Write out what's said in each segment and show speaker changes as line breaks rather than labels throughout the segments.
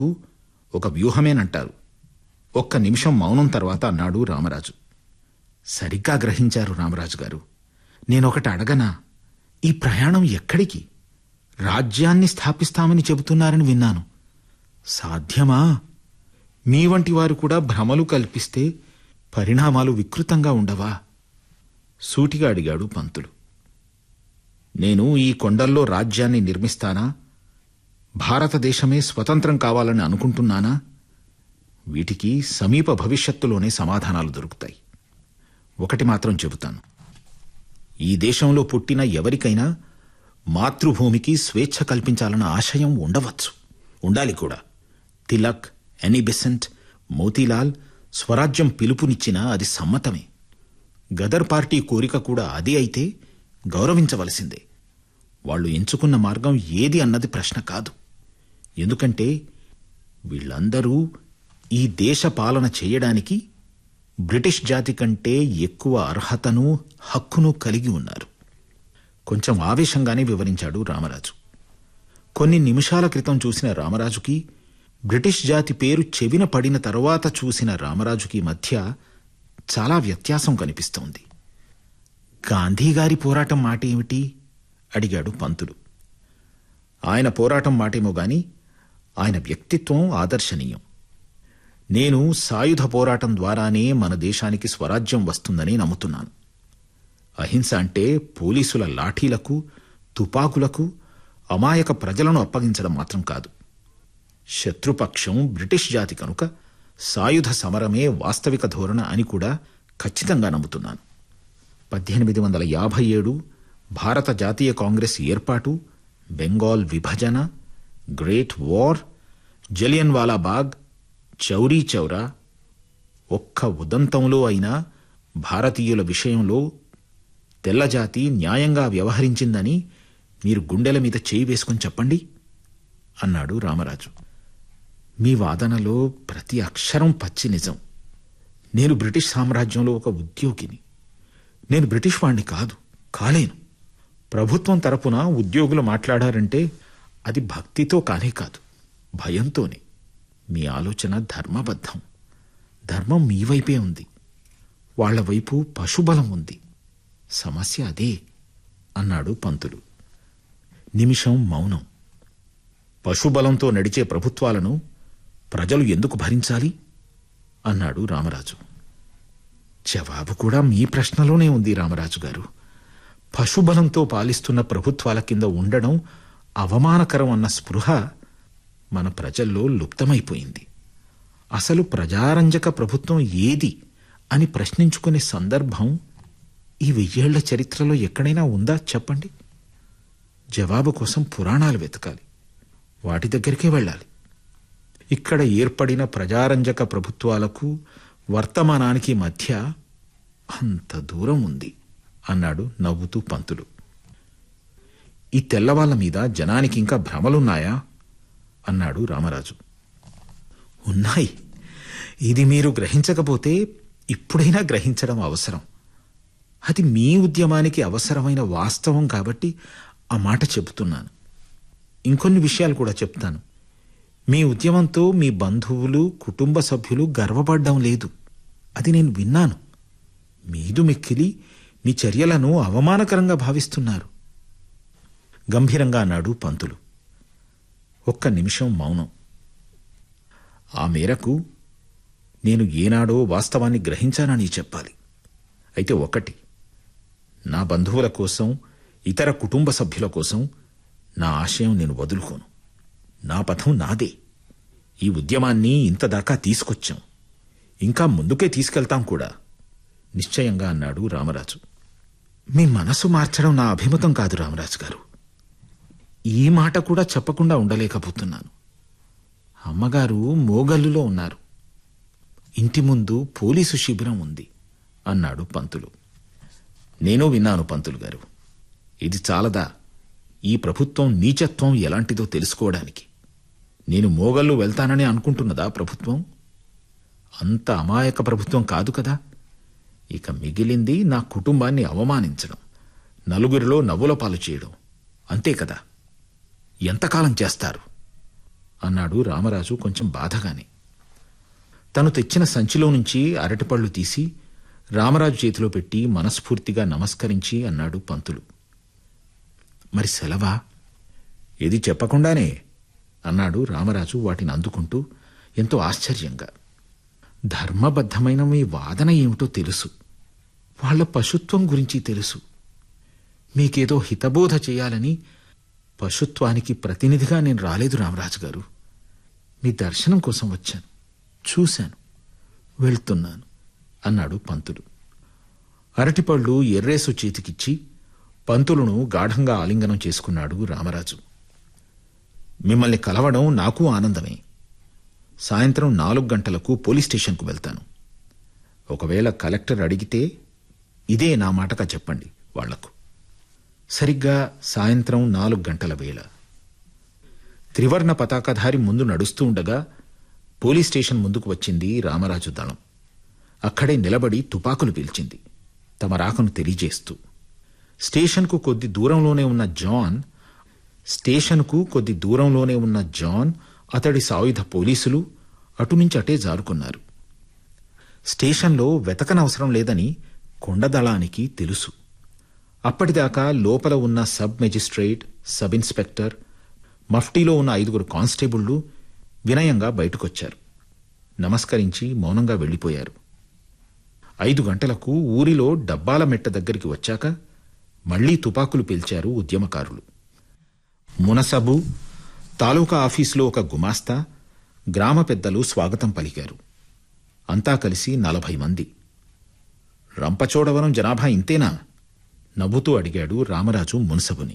ఒక వ్యూహమేనంటారు ఒక్క నిమిషం మౌనం తర్వాత అన్నాడు రామరాజు సరిగ్గా గ్రహించారు రామరాజు గారు నేనొకటి అడగనా ఈ ప్రయాణం ఎక్కడికి రాజ్యాన్ని స్థాపిస్తామని చెబుతున్నారని విన్నాను సాధ్యమా మీ వంటి వారు కూడా భ్రమలు కల్పిస్తే పరిణామాలు వికృతంగా ఉండవా సూటిగా అడిగాడు పంతులు నేను ఈ కొండల్లో రాజ్యాన్ని నిర్మిస్తానా భారతదేశమే స్వతంత్రం కావాలని అనుకుంటున్నానా వీటికి సమీప భవిష్యత్తులోనే సమాధానాలు దొరుకుతాయి ఒకటి మాత్రం చెబుతాను ఈ దేశంలో పుట్టిన ఎవరికైనా మాతృభూమికి స్వేచ్ఛ కల్పించాలన్న ఆశయం ఉండవచ్చు ఉండాలి కూడా తిలక్ ఎనీ బెసెంట్ మోతీలాల్ స్వరాజ్యం పిలుపునిచ్చినా అది సమ్మతమే గదర్ పార్టీ కోరిక కూడా అదే అయితే గౌరవించవలసిందే వాళ్ళు ఎంచుకున్న మార్గం ఏది అన్నది ప్రశ్న కాదు ఎందుకంటే వీళ్ళందరూ ఈ దేశ పాలన చేయడానికి బ్రిటిష్ జాతి కంటే ఎక్కువ అర్హతను హక్కును కలిగి ఉన్నారు కొంచెం ఆవేశంగానే వివరించాడు రామరాజు కొన్ని నిమిషాల క్రితం చూసిన రామరాజుకి బ్రిటిష్ జాతి పేరు చెవిన పడిన తరువాత చూసిన రామరాజుకి మధ్య చాలా వ్యత్యాసం కనిపిస్తోంది గాంధీగారి పోరాటం మాట ఏమిటి అడిగాడు పంతులు ఆయన పోరాటం మాటేమో గాని ఆయన వ్యక్తిత్వం ఆదర్శనీయం నేను సాయుధ పోరాటం ద్వారానే మన దేశానికి స్వరాజ్యం వస్తుందని నమ్ముతున్నాను అహింస అంటే పోలీసుల లాఠీలకు తుపాకులకు అమాయక ప్రజలను అప్పగించడం మాత్రం కాదు శత్రుపక్షం బ్రిటిష్ జాతి కనుక సాయుధ సమరమే వాస్తవిక ధోరణ అని కూడా ఖచ్చితంగా నమ్ముతున్నాను పద్దెనిమిది వందల యాభై ఏడు భారత జాతీయ కాంగ్రెస్ ఏర్పాటు బెంగాల్ విభజన గ్రేట్ వార్ జలియన్ వాలాబాగ్ చౌరీ చౌరా ఒక్క ఉదంతంలో అయినా భారతీయుల విషయంలో తెల్లజాతి న్యాయంగా వ్యవహరించిందని మీరు గుండెల మీద చేయి వేసుకుని చెప్పండి అన్నాడు రామరాజు మీ వాదనలో ప్రతి అక్షరం పచ్చి నిజం నేను బ్రిటిష్ సామ్రాజ్యంలో ఒక ఉద్యోగిని నేను బ్రిటిష్ వాణ్ణి కాదు కాలేను ప్రభుత్వం తరపున ఉద్యోగులు మాట్లాడారంటే అది భక్తితో కానే కాదు భయంతోనే మీ ఆలోచన ధర్మబద్ధం ధర్మం మీ వైపే ఉంది వాళ్ల వైపు పశుబలం ఉంది సమస్య అదే అన్నాడు పంతులు నిమిషం మౌనం పశుబలంతో నడిచే ప్రభుత్వాలను ప్రజలు ఎందుకు భరించాలి అన్నాడు రామరాజు జవాబు కూడా మీ ప్రశ్నలోనే ఉంది రామరాజు గారు పశుబలంతో పాలిస్తున్న ప్రభుత్వాల కింద ఉండడం అవమానకరం అన్న స్పృహ మన ప్రజల్లో లుప్తమైపోయింది అసలు ప్రజారంజక ప్రభుత్వం ఏది అని ప్రశ్నించుకునే సందర్భం ఈ వెయ్యేళ్ల చరిత్రలో ఎక్కడైనా ఉందా చెప్పండి జవాబు కోసం పురాణాలు వెతకాలి వాటి దగ్గరికే వెళ్ళాలి ఇక్కడ ఏర్పడిన ప్రజారంజక ప్రభుత్వాలకు వర్తమానానికి మధ్య అంత దూరం ఉంది అన్నాడు నవ్వుతూ పంతులు ఈ తెల్లవాళ్ల మీద జనానికి ఇంకా భ్రమలున్నాయా అన్నాడు రామరాజు ఉన్నాయి ఇది మీరు గ్రహించకపోతే ఇప్పుడైనా గ్రహించడం అవసరం అది మీ ఉద్యమానికి అవసరమైన వాస్తవం కాబట్టి ఆ మాట చెబుతున్నాను ఇంకొన్ని విషయాలు కూడా చెప్తాను మీ ఉద్యమంతో మీ బంధువులు కుటుంబ సభ్యులు గర్వపడ్డం లేదు అది నేను విన్నాను మీదు మిక్కిలి మీ చర్యలను అవమానకరంగా భావిస్తున్నారు గంభీరంగా అన్నాడు పంతులు ఒక్క నిమిషం మౌనం ఆ మేరకు నేను ఏనాడో వాస్తవాన్ని గ్రహించానని చెప్పాలి అయితే ఒకటి నా బంధువుల కోసం ఇతర కుటుంబ సభ్యుల కోసం నా ఆశయం నేను వదులుకోను నా పథం నాదే ఈ ఉద్యమాన్ని ఇంతదాకా తీసుకొచ్చాం ఇంకా ముందుకే తీసుకెళ్తాం కూడా నిశ్చయంగా అన్నాడు రామరాజు మీ మనసు మార్చడం నా అభిమతం కాదు రామరాజు గారు ఈ మాట కూడా చెప్పకుండా ఉండలేకపోతున్నాను అమ్మగారు మోగల్లులో ఉన్నారు ఇంటి ముందు పోలీసు శిబిరం ఉంది అన్నాడు పంతులు నేను విన్నాను పంతులు గారు ఇది చాలదా ఈ ప్రభుత్వం నీచత్వం ఎలాంటిదో తెలుసుకోవడానికి నేను మోగల్లు వెళ్తానని అనుకుంటున్నదా ప్రభుత్వం అంత అమాయక ప్రభుత్వం కాదు కదా ఇక మిగిలింది నా కుటుంబాన్ని అవమానించడం నలుగురిలో నవ్వుల పాలు చేయడం అంతే కదా ఎంతకాలం చేస్తారు అన్నాడు రామరాజు కొంచెం బాధగానే తను తెచ్చిన సంచిలో నుంచి అరటిపళ్ళు తీసి రామరాజు చేతిలో పెట్టి మనస్ఫూర్తిగా నమస్కరించి అన్నాడు పంతులు మరి సెలవా ఇది చెప్పకుండానే అన్నాడు రామరాజు వాటిని అందుకుంటూ ఎంతో ఆశ్చర్యంగా ధర్మబద్ధమైన మీ వాదన ఏమిటో తెలుసు వాళ్ళ పశుత్వం గురించి తెలుసు మీకేదో హితబోధ చేయాలని పశుత్వానికి ప్రతినిధిగా నేను రాలేదు రామరాజు గారు మీ దర్శనం కోసం వచ్చాను చూశాను వెళ్తున్నాను అన్నాడు పంతులు అరటిపళ్ళు ఎర్రేసు చేతికిచ్చి పంతులును గాఢంగా ఆలింగనం చేసుకున్నాడు రామరాజు మిమ్మల్ని కలవడం నాకు ఆనందమే సాయంత్రం నాలుగు గంటలకు పోలీస్ స్టేషన్కు వెళ్తాను ఒకవేళ కలెక్టర్ అడిగితే ఇదే నా మాటగా చెప్పండి వాళ్లకు సరిగ్గా సాయంత్రం నాలుగు గంటల వేళ త్రివర్ణ పతాకధారి ముందు నడుస్తూ ఉండగా పోలీస్ స్టేషన్ ముందుకు వచ్చింది రామరాజు దళం అక్కడే నిలబడి తుపాకులు పీల్చింది తమ రాకను తెలియజేస్తూ స్టేషన్కు కొద్ది దూరంలోనే ఉన్న జాన్ స్టేషన్కు కొద్ది దూరంలోనే ఉన్న జాన్ అతడి సాయుధ పోలీసులు అటునుంచి అటే జారుకున్నారు స్టేషన్లో వెతకనవసరం లేదని కొండదళానికి తెలుసు అప్పటిదాకా లోపల ఉన్న సబ్ మెజిస్ట్రేట్ సబ్ ఇన్స్పెక్టర్ మఫ్టీలో ఉన్న ఐదుగురు కానిస్టేబుళ్లు వినయంగా బయటకొచ్చారు నమస్కరించి మౌనంగా వెళ్ళిపోయారు ఐదు గంటలకు ఊరిలో డబ్బాల మెట్ట దగ్గరికి వచ్చాక మళ్లీ తుపాకులు పేల్చారు ఉద్యమకారులు మునసబు తాలూకా ఆఫీసులో ఒక గుమాస్తా గ్రామ పెద్దలు స్వాగతం పలికారు అంతా కలిసి నలభై మంది రంపచోడవరం జనాభా ఇంతేనా నవ్వుతూ అడిగాడు రామరాజు మునసబుని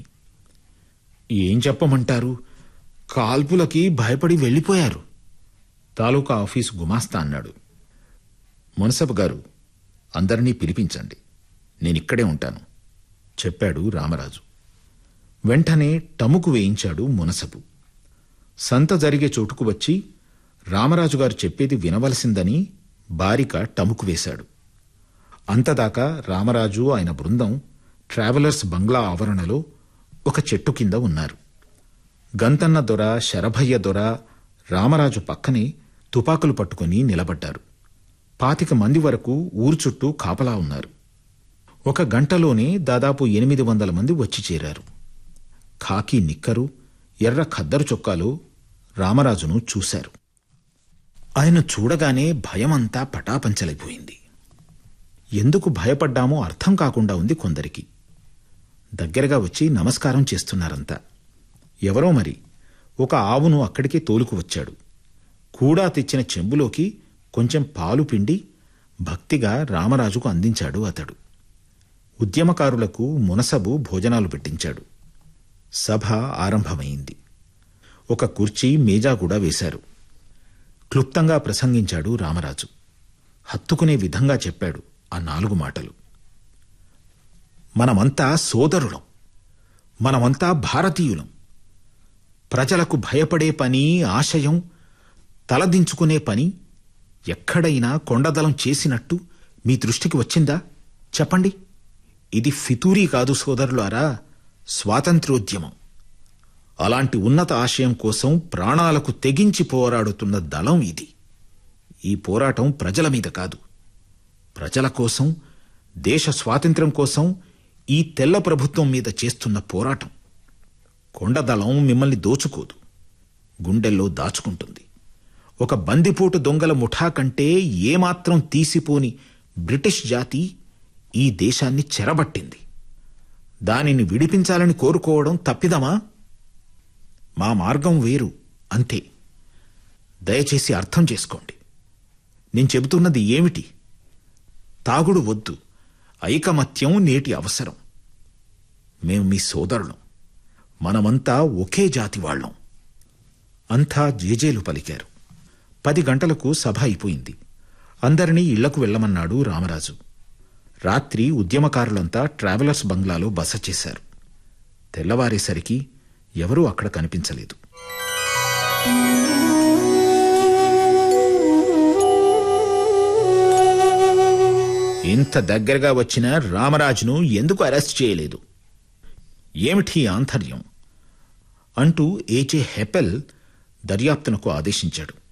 ఏం చెప్పమంటారు కాల్పులకి భయపడి వెళ్ళిపోయారు తాలూకా ఆఫీసు గుమాస్తా అన్నాడు మునసబు గారు అందరినీ పిలిపించండి నేనిక్కడే ఉంటాను చెప్పాడు రామరాజు వెంటనే టముకు వేయించాడు మునసబు సంత జరిగే చోటుకు వచ్చి రామరాజు గారు చెప్పేది వినవలసిందని బారిక టముకు వేశాడు అంతదాకా రామరాజు ఆయన బృందం ట్రావెలర్స్ బంగ్లా ఆవరణలో ఒక చెట్టు కింద ఉన్నారు గంతన్న దొర శరభయ్య దొర రామరాజు పక్కనే తుపాకులు పట్టుకుని నిలబడ్డారు పాతిక మంది వరకు ఊరు చుట్టూ కాపలా ఉన్నారు ఒక గంటలోనే దాదాపు ఎనిమిది వందల మంది వచ్చి చేరారు ఖాకీ నిక్కరు ఎర్ర ఖద్దరు చొక్కాలు రామరాజును చూశారు ఆయన చూడగానే భయమంతా పటాపంచలైపోయింది ఎందుకు భయపడ్డామో అర్థం కాకుండా ఉంది కొందరికి దగ్గరగా వచ్చి నమస్కారం చేస్తున్నారంతా ఎవరో మరి ఒక ఆవును అక్కడికే తోలుకు వచ్చాడు కూడా తెచ్చిన చెంబులోకి కొంచెం పాలు పిండి భక్తిగా రామరాజుకు అందించాడు అతడు ఉద్యమకారులకు మునసబు భోజనాలు పెట్టించాడు సభ ఆరంభమైంది ఒక కుర్చీ మేజా కూడా వేశారు క్లుప్తంగా ప్రసంగించాడు రామరాజు హత్తుకునే విధంగా చెప్పాడు ఆ నాలుగు మాటలు మనమంతా సోదరులం మనమంతా భారతీయులం ప్రజలకు భయపడే పని ఆశయం తలదించుకునే పని ఎక్కడైనా కొండదలం చేసినట్టు మీ దృష్టికి వచ్చిందా చెప్పండి ఇది ఫితూరీ కాదు సోదరులారా స్వాతంత్ర్యోద్యమం అలాంటి ఉన్నత ఆశయం కోసం ప్రాణాలకు తెగించి పోరాడుతున్న దళం ఇది ఈ పోరాటం ప్రజల మీద కాదు ప్రజల కోసం దేశ స్వాతంత్ర్యం కోసం ఈ తెల్ల ప్రభుత్వం మీద చేస్తున్న పోరాటం కొండదళం మిమ్మల్ని దోచుకోదు గుండెల్లో దాచుకుంటుంది ఒక బందిపోటు దొంగల ముఠా కంటే ఏమాత్రం తీసిపోని బ్రిటిష్ జాతి ఈ దేశాన్ని చెరబట్టింది దానిని విడిపించాలని కోరుకోవడం తప్పిదమా మా మార్గం వేరు అంతే దయచేసి అర్థం చేసుకోండి నేను చెబుతున్నది ఏమిటి తాగుడు వద్దు ఐకమత్యం నేటి అవసరం మేము మీ సోదరులం మనమంతా ఒకే జాతి వాళ్ళం అంతా జేజేలు పలికారు పది గంటలకు సభ అయిపోయింది అందరినీ ఇళ్లకు వెళ్ళమన్నాడు రామరాజు రాత్రి ఉద్యమకారులంతా ట్రావెలర్స్ బంగ్లాలో బస చేశారు తెల్లవారేసరికి ఎవరూ అక్కడ కనిపించలేదు ఇంత దగ్గరగా వచ్చిన రామరాజును ఎందుకు అరెస్ట్ చేయలేదు ఏమిటి ఆంతర్యం అంటూ ఏచే హెపెల్ దర్యాప్తునకు ఆదేశించాడు